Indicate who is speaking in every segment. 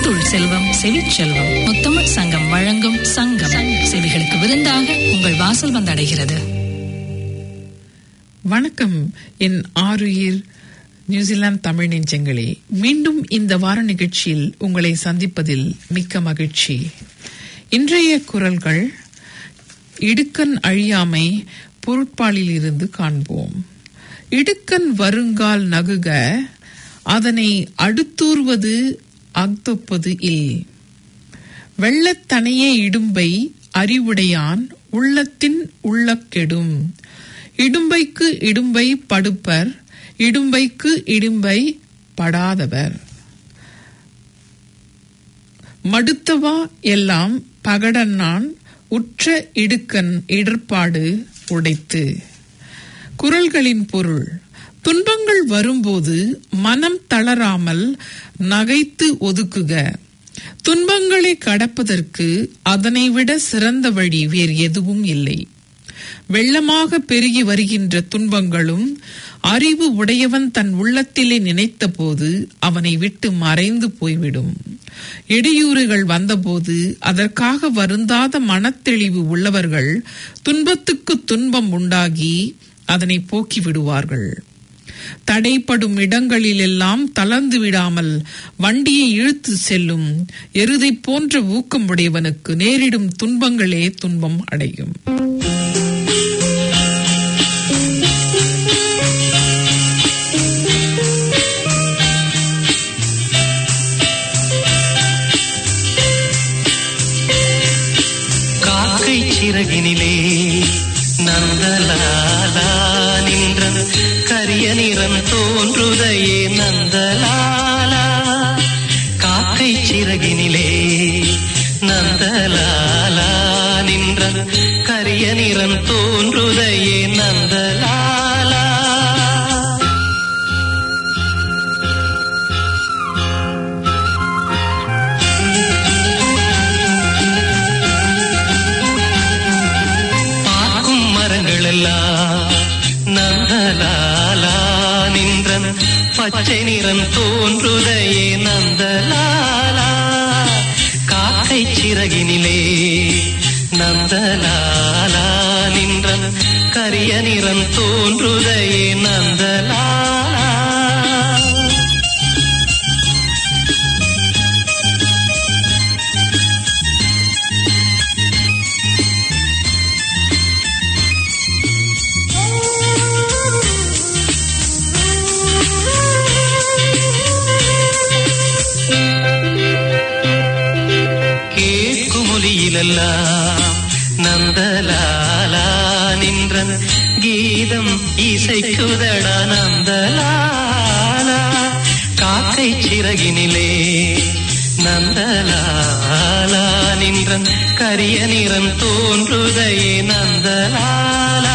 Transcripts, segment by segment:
Speaker 1: முத்துள் செல்வம் செவிச்செல்வம் முத்தமிழ் சங்கம் வழங்கும் சங்கம் செவிகளுக்கு விருந்தாக உங்கள் வாசல் வந்தடைகிறது
Speaker 2: வணக்கம் என் ஆறுயிர் நியூசிலாந்து தமிழ் நெஞ்சங்களே மீண்டும் இந்த வார நிகழ்ச்சியில் உங்களை சந்திப்பதில் மிக்க மகிழ்ச்சி இன்றைய குரல்கள் இடுக்கன் அழியாமை பொருட்பாலில் இருந்து காண்போம் இடுக்கன் வருங்கால் நகுக அதனை அடுத்தூர்வது அக்தொப்பது இல் வெள்ளத்தனையே இடும்பை அறிவுடையான் உள்ளத்தின் உள்ளக்கெடும் இடும்பைக்கு இடும்பை படுப்பர் இடும்பைக்கு இடும்பை படாதவர் மடுத்தவா எல்லாம் பகடன்னான் உற்ற இடுக்கன் இடர்பாடு உடைத்து குரல்களின் பொருள் துன்பங்கள் வரும்போது மனம் தளராமல் நகைத்து ஒதுக்குக துன்பங்களை கடப்பதற்கு அதனை விட சிறந்த வழி வேறு எதுவும் இல்லை வெள்ளமாக பெருகி வருகின்ற துன்பங்களும் அறிவு உடையவன் தன் உள்ளத்திலே நினைத்த போது அவனை விட்டு மறைந்து போய்விடும் இடையூறுகள் வந்தபோது அதற்காக வருந்தாத மனத்தெளிவு உள்ளவர்கள் துன்பத்துக்கு துன்பம் உண்டாகி அதனை போக்கி விடுவார்கள் தடைப்படும் இடங்களிலெல்லாம் தளர்ந்து விடாமல் வண்டியை இழுத்து செல்லும் எருதை போன்ற ஊக்கம் உடையவனுக்கு நேரிடும் துன்பங்களே துன்பம் அடையும்
Speaker 3: காக்கை சிறகினிலே நந்தலாலா நின்ற கரிய நிறம் தோன்றுதையே நந்தலாலா காக்கை சிறகினிலே நந்தலாலா நின்ற கரிய நிறம் தோன்றுதையே நந்தலாலா பார்க்கும் மரங்கள் எல்லாம் நந்தலாலா நின்றன் பச்சை நிறம் தோன்றுதையே நந்தலாலா காக்கை சிறகினிலே நந்தலாலா நின்றன் கரிய நிறம் தோன்றுதையே நந்தலாலா கேட்குமொழியிலெல்லாம் நந்தலாலா நின்றன் கீதம் இசைக்குதடா நந்தலாலா காக்கை சிறகினிலே நந்தலாலா நின்றன் கரிய நிறம் தோன்றுதையே நந்தலாலா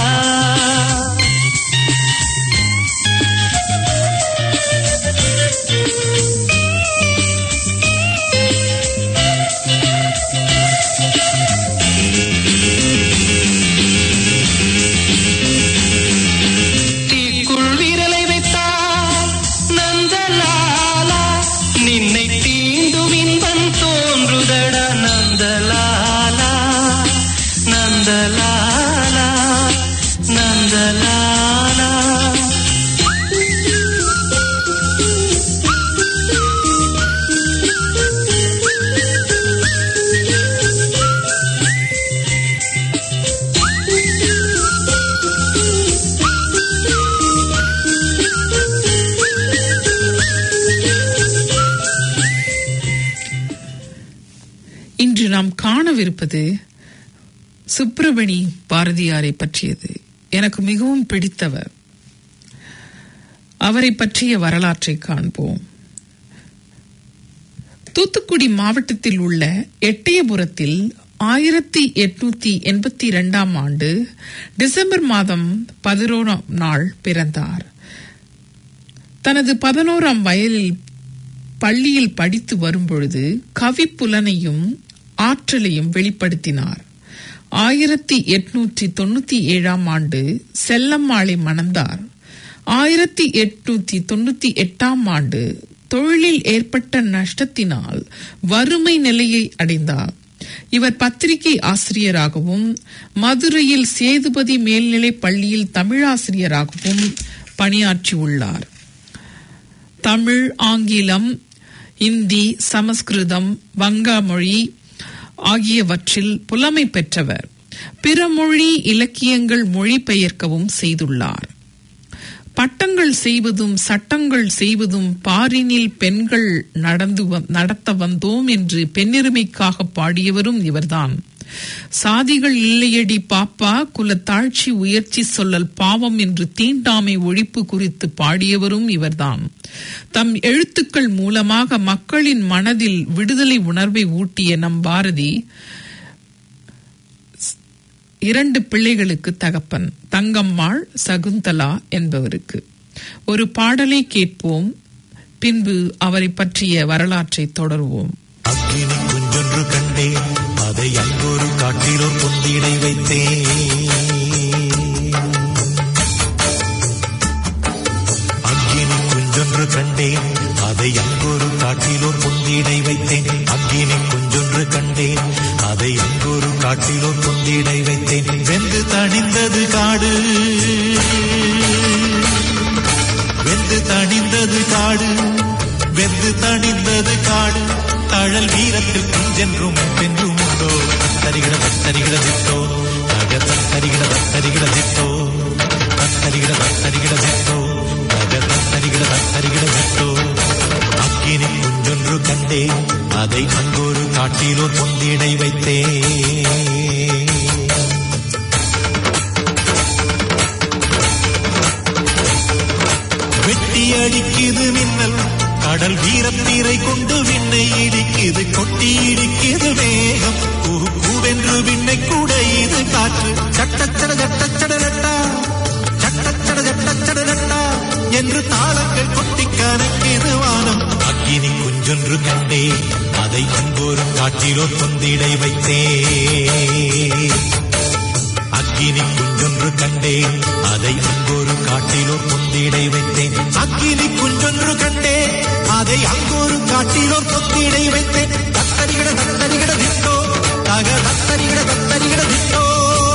Speaker 3: தீக்குள் விரலை வைத்தால் நந்தலாலா நின்னை தீண்டும் இன்பம் தோன்றுதடா நந்தலாலா நந்தலாலா நந்தலாலா
Speaker 2: இன்று நாம் காணவிருப்பது சுப்பிரமணி பாரதியாரை பற்றியது எனக்கு மிகவும் பிடித்தவர் அவரை பற்றிய வரலாற்றை காண்போம் தூத்துக்குடி மாவட்டத்தில் உள்ள எட்டயபுரத்தில் ஆயிரத்தி எட்நூத்தி எண்பத்தி இரண்டாம் ஆண்டு டிசம்பர் மாதம் பதினோராம் நாள் பிறந்தார் தனது பதினோராம் வயதில் பள்ளியில் படித்து வரும்பொழுது கவிப்புலனையும் ஆற்றலையும் வெளிப்படுத்தினார் ஆயிரத்தி எட்நூற்றி தொண்ணூத்தி ஏழாம் ஆண்டு செல்லம்மாளை மணந்தார் ஆயிரத்தி எட்நூத்தி தொண்ணூத்தி எட்டாம் ஆண்டு தொழிலில் ஏற்பட்ட நஷ்டத்தினால் வறுமை நிலையை அடைந்தார் இவர் பத்திரிகை ஆசிரியராகவும் மதுரையில் சேதுபதி மேல்நிலை பள்ளியில் தமிழாசிரியராகவும் பணியாற்றியுள்ளார் தமிழ் ஆங்கிலம் இந்தி சமஸ்கிருதம் வங்க மொழி ஆகியவற்றில் புலமை பெற்றவர் பிற மொழி இலக்கியங்கள் மொழிபெயர்க்கவும் செய்துள்ளார் பட்டங்கள் செய்வதும் சட்டங்கள் செய்வதும் பாரினில் பெண்கள் நடந்து வ- நடத்த வந்தோம் என்று பெண்ணுரிமைக்காக பாடியவரும் இவர்தான் சாதிகள் இல்லையடி பாப்பா குலத்தாழ்ச்சி உயர்ச்சி சொல்லல் பாவம் என்று தீண்டாமை ஒழிப்பு குறித்து பாடியவரும் இவர்தான் தம் எழுத்துக்கள் மூலமாக மக்களின் மனதில் விடுதலை உணர்வை ஊட்டிய நம் பாரதி இரண்டு பிள்ளைகளுக்கு தகப்பன் தங்கம்மாள் சகுந்தலா என்பவருக்கு ஒரு பாடலை கேட்போம் பின்பு அவரை பற்றிய வரலாற்றை தொடர்வோம்
Speaker 4: அக்கினி குஞ்சொன்று கண்டேன் அதை அங்கொரு காட்டிலோ பொந்திடை வைத்தேன் அக்கினி குஞ்சொன்று கண்டேன் அதை அங்கொரு காட்டிலோ பொந்திடை வைத்தேன் அக்கினி குஞ்சொன்று கண்டேன் அதை அங்கொரு காட்டிலோ பொந்திடை வைத்தேன் வெந்து தணிந்தது காடு வெந்து தணிந்தது காடு வெந்து தணிந்தது காடு தழல் வீரத்தில் குஞ்சென்றும் பென்றும் உண்டோ தத்தரிகிட தத்தரிகிட திட்டோ தக தத்தரிகிட தத்தரிகிட திட்டோ தத்தரிகிட தத்தரிகிட திட்டோ தக தத்தரிகிட தத்தரிகிட திட்டோ அக்கினி குஞ்சொன்று கண்டேன் அதை அங்கொரு காட்டிலோர் பொந்திடை வைத்தேன் வெட்டி அடிக்குது மின்னல் கடல் வீரத்தீரை கொண்டு விண்ணை இடிக்குது கொட்டி இடிக்குது மேகம் குஹு கூவென்று விண்ணை கூட இது காற்று சட்டச்சட சட்டச்சடலட்டா சட்டச்சட சட்டச்சடலட்டா என்று தாளங்கள் கொட்டி கணக்கிது வானம் அக்கினி குஞ்சொன்று கண்டே அதை அன்போரும் காற்றிலோ தொந்திடை வைத்தேன் அக்கினி குஞ்சொன்று கண்டேன் அதை அங்கொரு காட்டிலோ பொந்திடை வைத்தேன் அக்கினி குஞ்சொன்று கண்டேன் அதை அங்கொரு காட்டிலோ பொந்திடை வைத்தேன் தத்தரிகிட தத்தரிகிட திட்டோ தக தத்தரிகிட தத்தரிகிட திட்டோ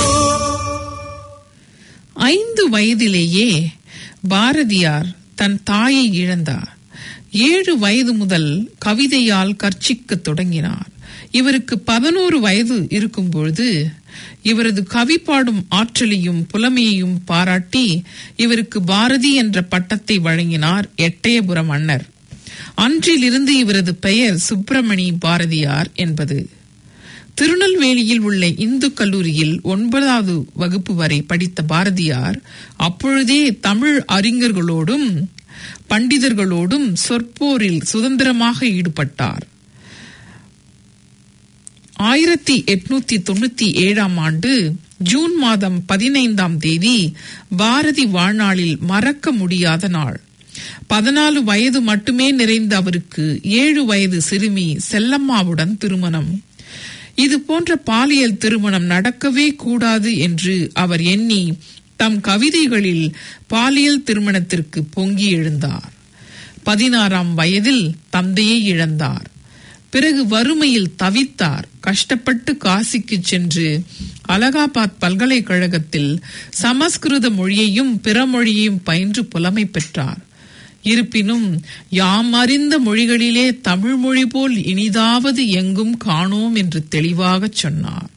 Speaker 2: ஐந்து வயதிலேயே பாரதியார் தன் தாயை இழந்தார் ஏழு வயது முதல் கவிதையால் கற்சிக்கத் தொடங்கினார் இவருக்கு பதினோரு வயது இருக்கும் பொழுது இவரது கவி பாடும் ஆற்றலையும் புலமையையும் பாராட்டி இவருக்கு பாரதி என்ற பட்டத்தை வழங்கினார் எட்டயபுர மன்னர் அன்றிலிருந்து இவரது பெயர் சுப்பிரமணி பாரதியார் என்பது திருநெல்வேலியில் உள்ள இந்து கல்லூரியில் ஒன்பதாவது வகுப்பு வரை படித்த பாரதியார் அப்பொழுதே தமிழ் அறிஞர்களோடும் பண்டிதர்களோடும் சொற்போரில் சுதந்திரமாக ஈடுபட்டார் ஆயிரத்தி எட்நூத்தி தொண்ணூத்தி ஏழாம் ஆண்டு ஜூன் மாதம் பதினைந்தாம் தேதி பாரதி வாழ்நாளில் மறக்க முடியாத நாள் பதினாலு வயது மட்டுமே நிறைந்த அவருக்கு ஏழு வயது சிறுமி செல்லம்மாவுடன் திருமணம் இது போன்ற பாலியல் திருமணம் நடக்கவே கூடாது என்று அவர் எண்ணி தம் கவிதைகளில் பாலியல் திருமணத்திற்கு பொங்கி எழுந்தார் பதினாறாம் வயதில் தந்தையை இழந்தார் பிறகு வறுமையில் தவித்தார் கஷ்டப்பட்டு காசிக்கு சென்று அலகாபாத் பல்கலைக்கழகத்தில் சமஸ்கிருத மொழியையும் பிற மொழியையும் பயின்று புலமை பெற்றார் இருப்பினும் யாம் அறிந்த மொழிகளிலே தமிழ் மொழி போல் இனிதாவது எங்கும் காணோம் என்று தெளிவாகச் சொன்னார்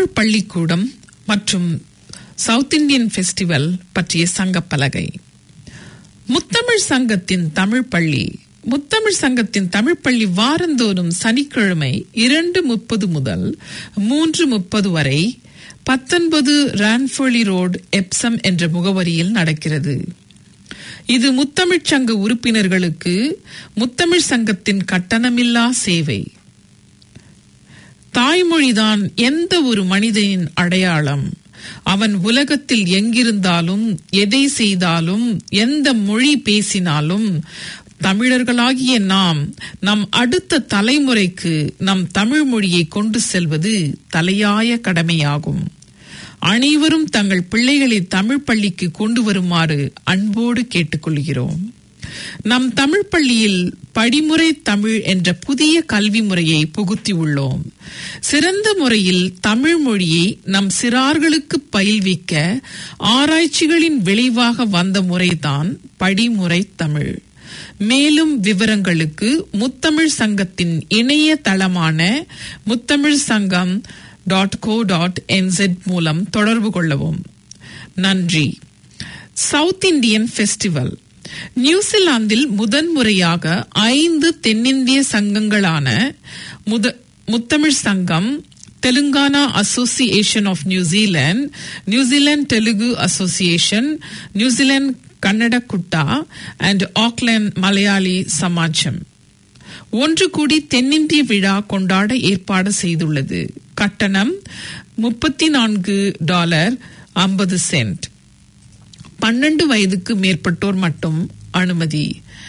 Speaker 2: தமிழ் பள்ளிக்கூடம் மற்றும் சவுத் இந்தியன் ஃபெஸ்டிவல் பற்றிய சங்கப்பலகை முத்தமிழ் சங்கத்தின் தமிழ் பள்ளி முத்தமிழ் சங்கத்தின் தமிழ் பள்ளி வாரந்தோறும் சனிக்கிழமை இரண்டு முப்பது முதல் மூன்று முப்பது வரை பத்தொன்பது ரான்ஃபோலி ரோடு எப்சம் என்ற முகவரியில் நடக்கிறது இது முத்தமிழ்ச் சங்க உறுப்பினர்களுக்கு முத்தமிழ் சங்கத்தின் கட்டணமில்லா சேவை தாய்மொழிதான் எந்த ஒரு மனிதனின் அடையாளம் அவன் உலகத்தில் எங்கிருந்தாலும் எதை செய்தாலும் எந்த மொழி பேசினாலும் தமிழர்களாகிய நாம் நம் அடுத்த தலைமுறைக்கு நம் தமிழ் மொழியை கொண்டு செல்வது தலையாய கடமையாகும் அனைவரும் தங்கள் பிள்ளைகளை தமிழ் பள்ளிக்கு கொண்டு வருமாறு அன்போடு கேட்டுக்கொள்கிறோம் நம் தமிழ் பள்ளியில் படிமுறை தமிழ் என்ற புதிய கல்வி முறையை புகுத்தியுள்ளோம் சிறந்த முறையில் தமிழ் மொழியை நம் சிறார்களுக்கு பயில்விக்க ஆராய்ச்சிகளின் விளைவாக வந்த முறைதான் படிமுறை தமிழ் மேலும் விவரங்களுக்கு முத்தமிழ் சங்கத்தின் இணைய தளமான முத்தமிழ் சங்கம் டாட் கோ டாட் என்செட் மூலம் தொடர்பு கொள்ளவும் நன்றி சவுத் இந்தியன் ஃபெஸ்டிவல் நியூசிலாந்தில் முதன்முறையாக ஐந்து தென்னிந்திய சங்கங்களான முத Muthamizh Sangam Telangana association of New Zealand New Zealand Telugu association New Zealand Kannada Koota and Auckland Malayali Samajam ஒன்று கூடி தென்னிந்திய விழா கொண்டாட ஏற்பாடு செய்துள்ளது கட்டணம் முப்பத்தி நான்கு டாலர் ஐம்பது சென்ட் பன்னெண்டு வயதுக்கு மேற்பட்டோர் மட்டும் அனுமதி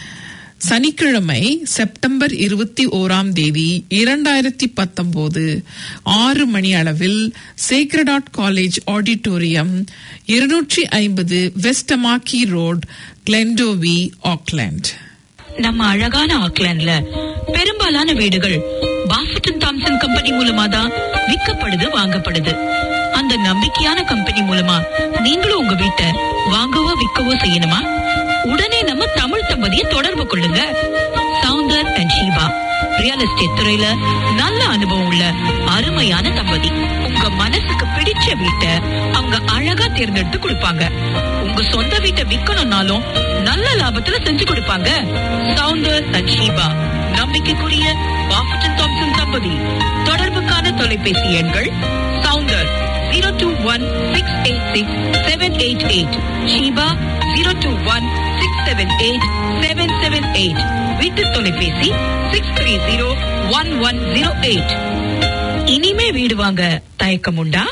Speaker 2: சனிக்கிழமை செப்டம்பர் இருபத்தி ஓராம் தேதி இரண்டாயிரத்தி பத்தொன்பது ஆறு மணி அளவில் சேக்ரடாட் காலேஜ் ஆடிட்டோரியம் இருநூற்றி ஐம்பது வெஸ்டமாக்கி ரோட் கிளெண்டோவி ஆக்லாண்ட்
Speaker 5: நம்ம அழகான ஆக்லாண்ட்ல பெரும்பாலான வீடுகள் பாஃபட்டன் தாம்சன் கம்பெனி மூலமா தான் விற்கப்படுது வாங்கப்படுது அந்த நம்பிக்கையான கம்பெனி மூலமா நீங்களும் உங்க வீட்டை வாங்கவோ விற்கவோ செய்யணுமா உடனே நம்ம தமிழ் தம்பதியை தொடர்பு கொள்ளுங்க Soundar and Sheeba real estate துறையில நல்ல அனுபவம் உள்ள அருமையான தம்பதி உங்க மனசுக்கு பிடிச்ச வீட்டை அவங்க அழகா தேர்ந்தெடுத்து கொடுப்பாங்க உங்க சொந்த வீட்டை விக்கணும்னாலும் நல்ல லாபத்துல செஞ்சு கொடுப்பாங்க சவுந்தர் அண்ட் ஷீபா நம்பிக்கைக்குரிய பாஃபட்டன் தாம்சன் தம்பதி தொடர்புக்கான தொலைபேசி எண்கள் Soundar zero two one six eight six seven eight eight Sheeba zero two one six seven eight seven seven eight வீட்டு தொலைபேசி six three zero one one zero eight இனிமே வீடு வாங்க தயக்கம் உண்டா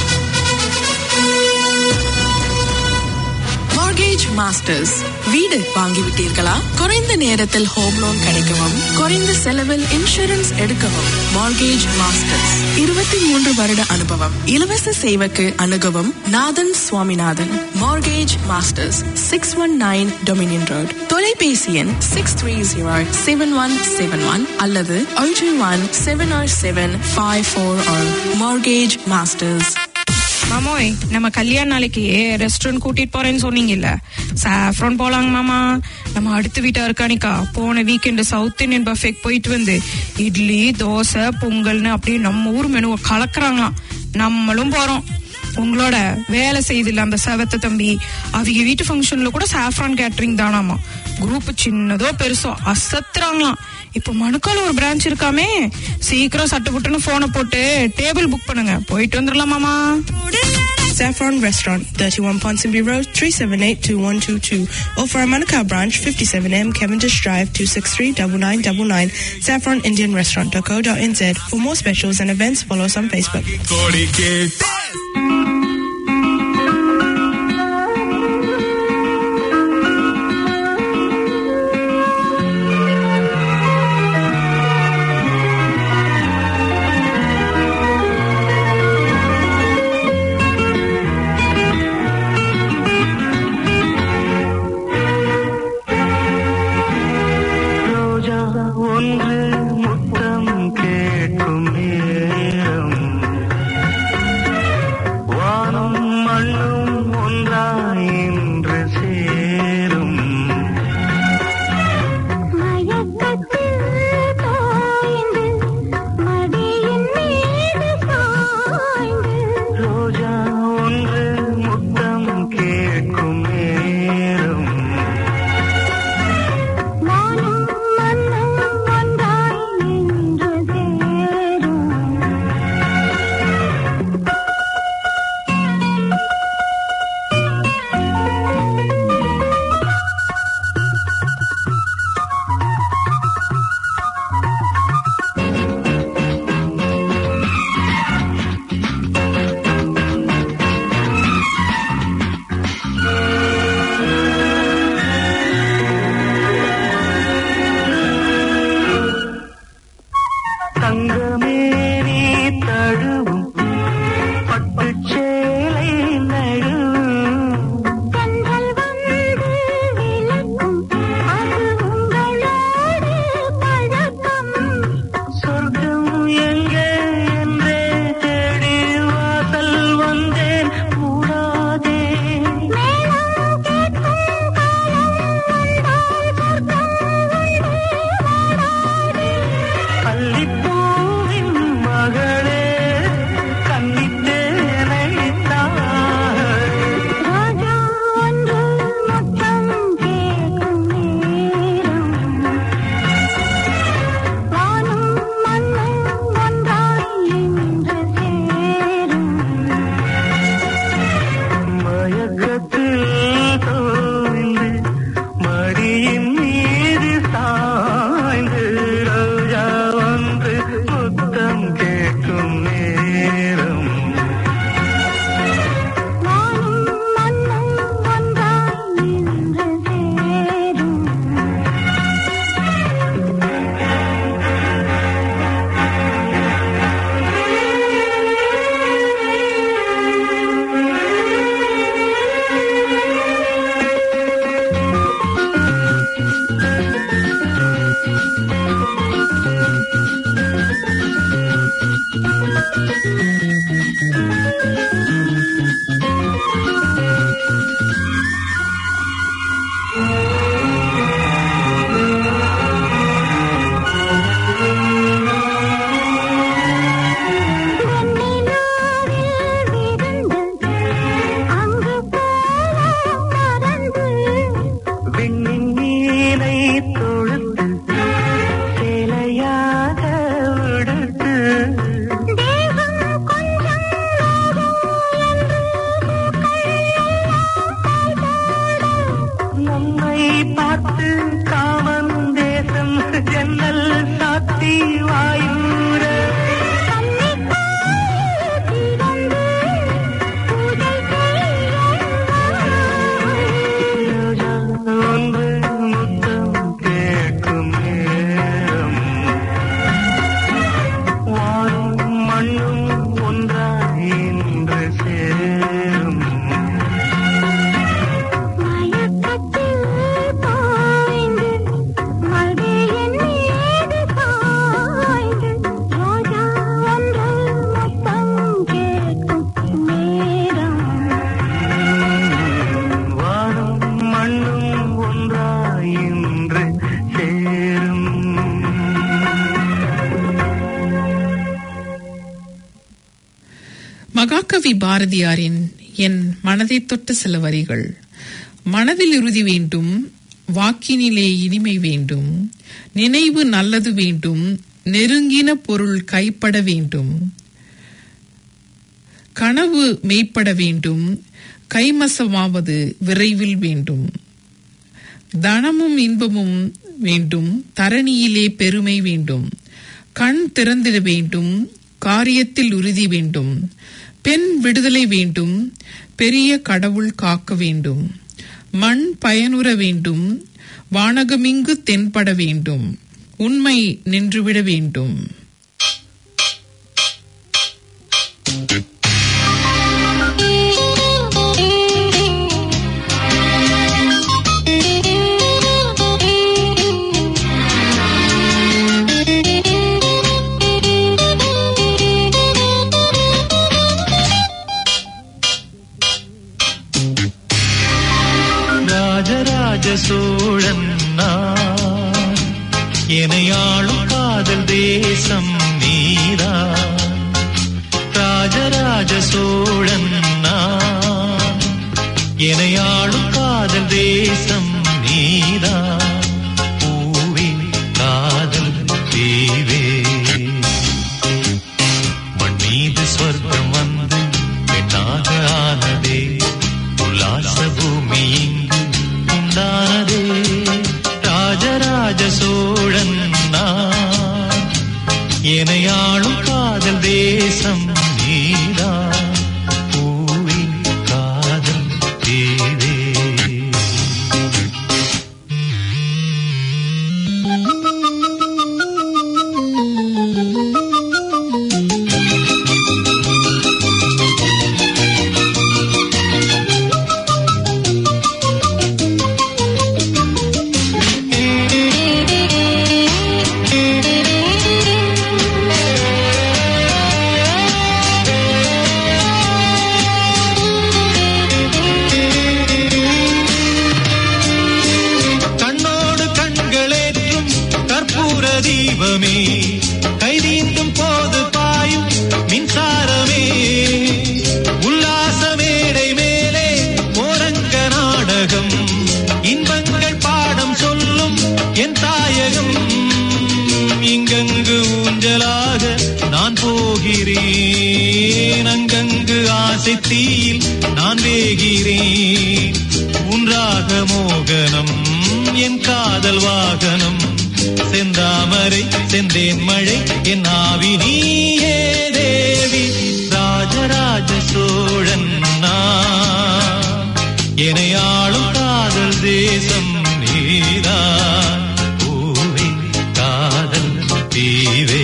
Speaker 6: மார்கேஜ் மாஸ்டர்ஸ் வீடு வாங்கிவிட்டீர்களா குறைந்த நேரத்தில் ஹோம் லோன் கிடைக்கவும் குறைந்த செலவில் இன்சூரன்ஸ் எடுக்கவும் மார்கேஜ் மாஸ்டர்ஸ் இருபத்தி மூன்று வருட அனுபவம் இலவச சேவைக்கு அணுகவும் Nathan Swaminathan mortgage masters six one nine Dominion road தொலைபேசி எண் six three zero seven one seven one அல்லது ஒன்று one seven or seven five four or mortgage masters
Speaker 7: மாமோய் நம்ம கல்யாண நாளைக்கு ரெஸ்டாரண்ட் கூட்டிட்டு போறேன்னு சொன்னீங்கல்ல சாஃப்ரான் போலாங்க மாமா நம்ம அடுத்த வீட்டா இருக்கானிக்கா போன வீக்கெண்டு சவுத் இந்தியன் பஃபேக்கு போயிட்டு வந்து இட்லி தோசை பொங்கல்னு அப்படியே நம்ம ஊர் மெனுவை கலக்குறாங்களாம் நம்மளும் போறோம் உங்களோட வேலை செய்தில்ல அந்த செவத்த தம்பி அவங்க வீட்டு ஃபங்க்ஷன்ல கூட சாஃப்ரான் கேட்டரிங் தானாமா குரூப் சின்னதோ பெருசோ அசத்துறாங்களாம் இப்ப மணுக்கால ஒரு பிரான்ச் இருக்காமே சீக்கிரம் சட்டு புட்டுன்னு போனை போட்டு டேபிள் புக் பண்ணுங்க போயிட்டு வந்துடலாமாமா
Speaker 8: Saffron Restaurant, 31 Ponsonby Road, 378-2122. Or for our Manukau branch, 57M Cavendish Drive, 263-9999. SaffronIndianRestaurant.co.nz. For more specials and events, follow us on Facebook.
Speaker 3: ரோஜா ஒன்று முத்தம் கேட்கும் நேரம்
Speaker 2: மகாகவி பாரதியாரின் என் மனதை தொட்ட சில வரிகள் மனதில் உறுதி வேண்டும் வாக்கினிலே இனிமை வேண்டும் நினைவு நல்லது வேண்டும் நெருங்கின பொருள் கைப்பட வேண்டும் கனவு மெய்ப்பட வேண்டும் கைமசமாவது விரைவில் வேண்டும் தனமும் இன்பமும் வேண்டும் தரணியிலே பெருமை வேண்டும் கண் திறந்திட வேண்டும் காரியத்தில் உறுதி வேண்டும் பெண் விடுதலை வேண்டும் பெரிய கடவுள் காக்க வேண்டும் மண் பயனுற வேண்டும் வானகமிங்கு தென்பட வேண்டும் உண்மை நின்றுவிட வேண்டும்
Speaker 9: ராஜராஜ சோழன் நான் எனையாளும் காதல் தேசம் நீரா ராஜராஜ சோழன் நான் எனையாளும் காதல் தேசம் நீரா பூவே காதல் தீவே மண் மீது சொர்க்கம் வந்து பெண்ணாக ஆனதே உல்லாச பூமி இங்கு உண்டானதே ராஜராஜ சோழன் நான் எனையாளும் காதல் தேசம் நீரா பூவி காதல் தீவே கண்ணோடு கண்களேற்றும் கற்பூர தீபமே கைதீந்தும் போது பாயும் மின்சாரமே உல்லாச மேடை மேலே ஓரங்க நாடகம் இன்பங்கள் பாடம் சொல்லும் என் தாயகம் இங்கங்கு ஊஞ்சலாக நான் போகிறேன் அங்கங்கு ஆசை தீயில் நான் வேகிறேன் உன்றாக மோகனம் என் காதல் வாகனம் செந்தாமரை செந்தேன் மழை என் ஆவி நீயே தேவி ராஜராஜ சோழன் நான் என்னை ஆளும் காதல் தேசம் நீதான் பூவே காதல் தீவே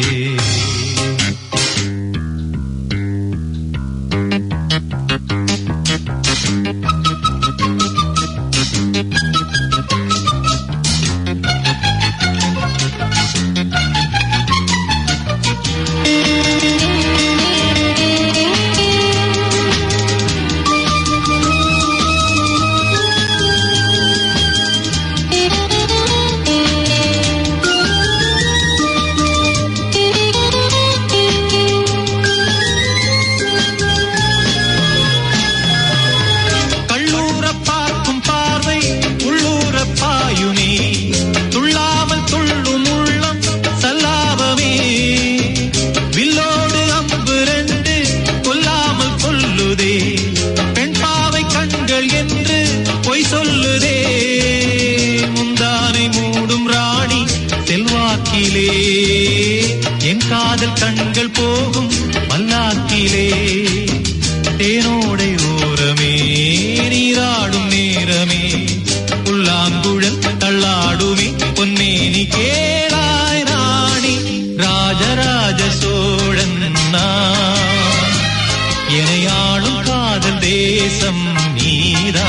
Speaker 9: கள்ளூர பார்க்கும் பார்வை உள்ளூர பாயுமே துள்ளாமல் துள்ளும் உள்ளம் சல்லாபமே வில்லோடு அம்பு ரெண்டு கொல்லாமல் கொல்லுதே பெண் பாவை கண்கள் என்று பொய் சொல்லுதே முந்தானை மூடும் ராணி செல்வாக்கிலே என் காதல் கண்கள் போகும் மல்லாக்கிலே தேனோடை ஓரமே நீராடும் நேரமே புல்லாங்குழல் தள்ளாடுமே பொன்னேனி கேளாய் ராணி ராஜராஜ சோழன் நான் எனையாளும் காதல் தேசம் நீரா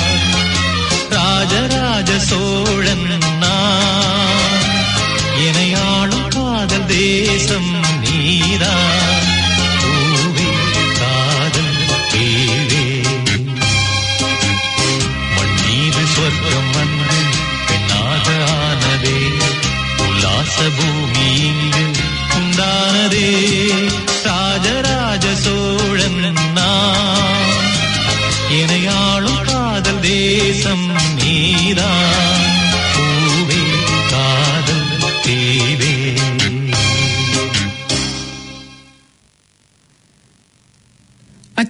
Speaker 9: ராஜராஜ சோழன் நான் எனையாளும் காதல் தேசம் நீரா பூவே காதல் தேவே மண் மீது சொர்க்கம் வந்து பெண்ணாக ஆனதே உல்லாச பூமி இங்கு உண்டானதே ராஜராஜ சோழ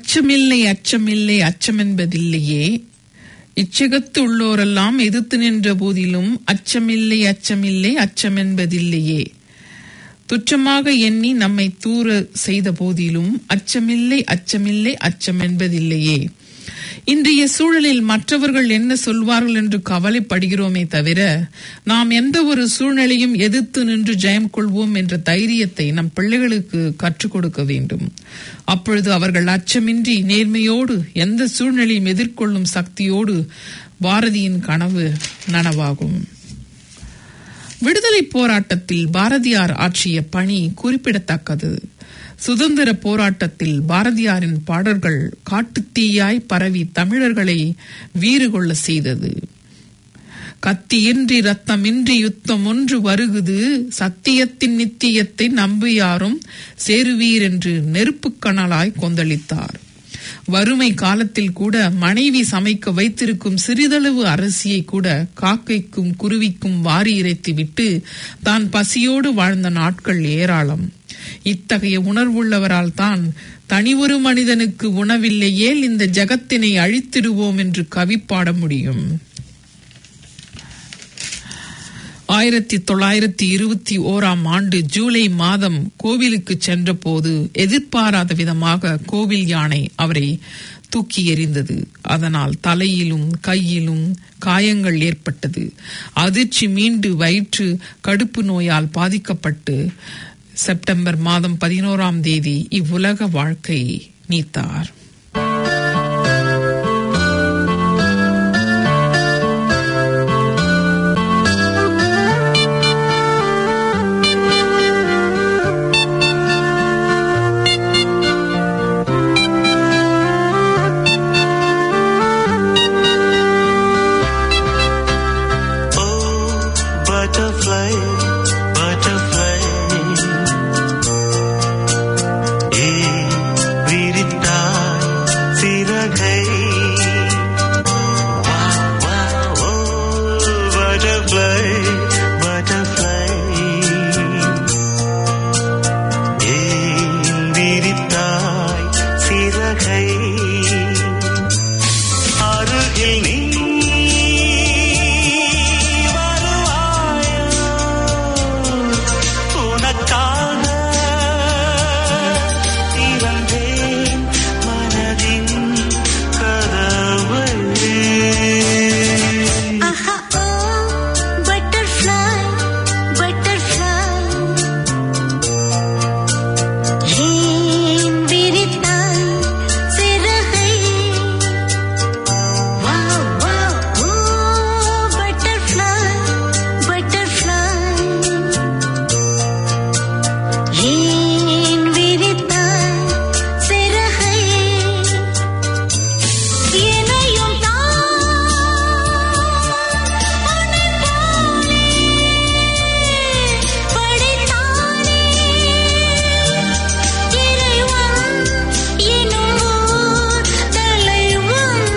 Speaker 2: அச்சமில்லை அச்சமில்லை அச்சமென்பதில்லையே இச்சகத்து உள்ளோரெல்லாம் எதிர்த்து நின்ற போதிலும் அச்சமில்லை அச்சமில்லை அச்சமென்பதில்லையே துச்சமாக எண்ணி நம்மை தூர செய்த போதிலும் அச்சமில்லை அச்சமில்லை அச்சம் என்பதில்லையே இன்றைய சூழலில் மற்றவர்கள் என்ன சொல்வார்கள் என்று கவலைப்படுகிறோமே தவிர நாம் எந்த ஒரு சூழ்நிலையும் எதிர்த்து நின்று ஜெயம் கொள்வோம் என்ற தைரியத்தை நம் பிள்ளைகளுக்கு கற்றுக் கொடுக்க வேண்டும் அப்பொழுது அவர்கள் அச்சமின்றி நேர்மையோடு எந்த சூழ்நிலையும் எதிர்கொள்ளும் சக்தியோடு பாரதியின் கனவு நனவாகும் விடுதலை போராட்டத்தில் பாரதியார் ஆற்றிய பணி குறிப்பிடத்தக்கது சுதந்திர போராட்டத்தில் பாரதியாரின் பாடல்கள் காட்டுத்தீயாய் பரவி தமிழர்களை வீறு கொள்ள செய்தது கத்தியின்றி ரத்தமின்றி யுத்தம் ஒன்று வருகுது சத்தியத்தின் நித்தியத்தை நம்பியாரும் சேருவீர் என்று நெருப்புக் கனலாய் கொந்தளித்தார் வறுமை காலத்தில் கூட மனைவி சமைக்க வைத்திருக்கும் சிறிதளவு அரிசியை கூட காக்கைக்கும் குருவிக்கும் வாரி இறைத்துவிட்டு தான் பசியோடு வாழ்ந்த நாட்கள் ஏராளம் இத்தகைய உணர்வுள்ளவரால் தான் தனி ஒரு மனிதனுக்கு உணவில்லையேல் இந்த ஜகத்தினை அழித்திடுவோம் என்று கவி பாட முடியும் ஆயிரத்தி தொள்ளாயிரத்தி இருபத்தி ஓராம் ஆண்டு ஜூலை மாதம் கோவிலுக்கு சென்றபோது எதிர்பாராத விதமாக கோவில் யானை அவரை தூக்கி எறிந்தது அதனால் தலையிலும் கையிலும் காயங்கள் ஏற்பட்டது அதிர்ச்சி மீண்டு வயிற்று கடுப்பு நோயால் பாதிக்கப்பட்டு செப்டம்பர் மாதம் பதினோராம் தேதி இவ்வுலக வாழ்க்கை நீத்தார்
Speaker 3: butterfly, butterfly. ஏ விரித்தாய் சிறகை வா, வா, ஓ, butterfly, butterfly. ஏன் விரித்தாய் சிறகை அருகில் நீ வருவாயோ உனக்காக திறந்தேன் மனதின் கதவை
Speaker 10: ஆஹா ஓ பட்டர்ஃப்ளை பட்டர்ஃப்ளை ஏன் விரித்தாய் சிறகை wow wow oh butterfly butterfly ஏன் விரித்தாய் சிறகை என்னையும் தான் படைத்தானே இறைவன் எனும் ஓர் தலைவன்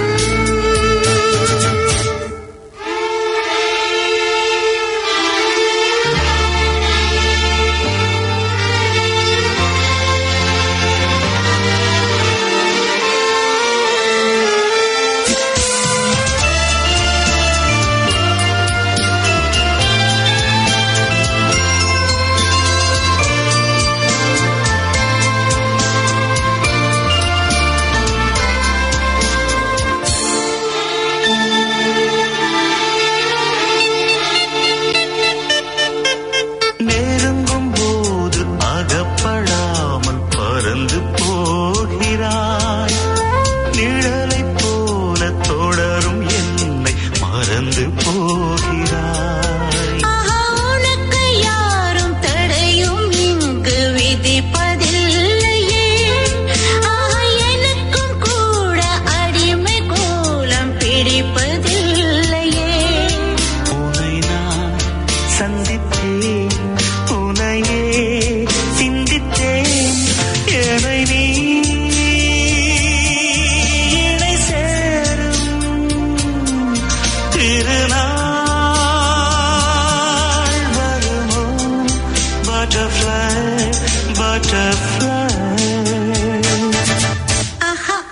Speaker 3: நெருங்கும் போது அகப்படாமல் பறந்து போகிறாய் நிழலைப் போல தொடரும் என்னை மறந்து போகிறாய்
Speaker 10: ஆஹா உனக்கு யாரும் தடையும் இங்கு விதிப்பதில்லையே ஆஹா எனக்கும் கூட அடிமை கோலம் பிடிப்பதில்லையே
Speaker 3: உன்னை நான் சந்தித்தேன் உனையே சிந்தித்தேன் என்னை நீ இணை சேரும் திருநாள் வருமோ பட்டர்ஃப்ளை பட்டர்ஃப்ளை
Speaker 10: ஆஹா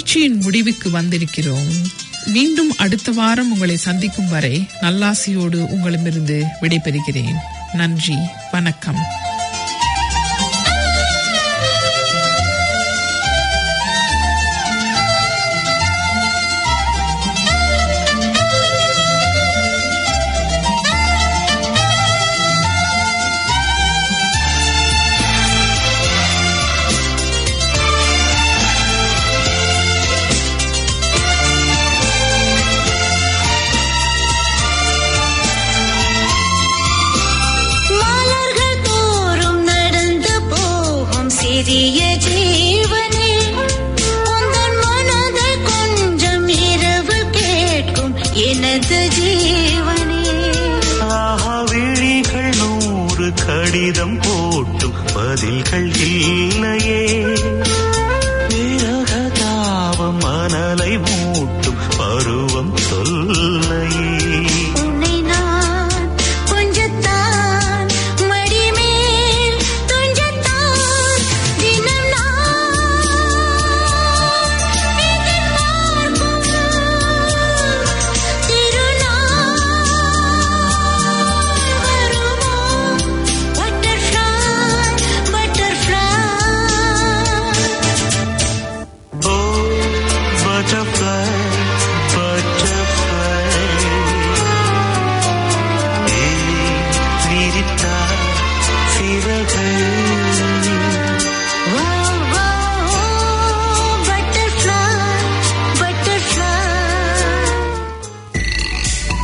Speaker 2: நிகழ்ச்சியின் முடிவுக்கு வந்திருக்கிறோம் மீண்டும் அடுத்த வாரம் உங்களை சந்திக்கும் வரை நல்லாசியோடு உங்களிடமிருந்து விடைபெறுகிறேன் நன்றி வணக்கம்
Speaker 10: மலர்கள் தோறும் நடந்து போகும் சிறிய ஜீவனே உந்தன் மனதை கொஞ்சம் இரவு கேட்கும் எனது ஜீவனே
Speaker 3: ஆஹா விழிகள் நூறு கடிதம் போட்டும் பதில்கள் இல்லையே விரக தாபம் மணலை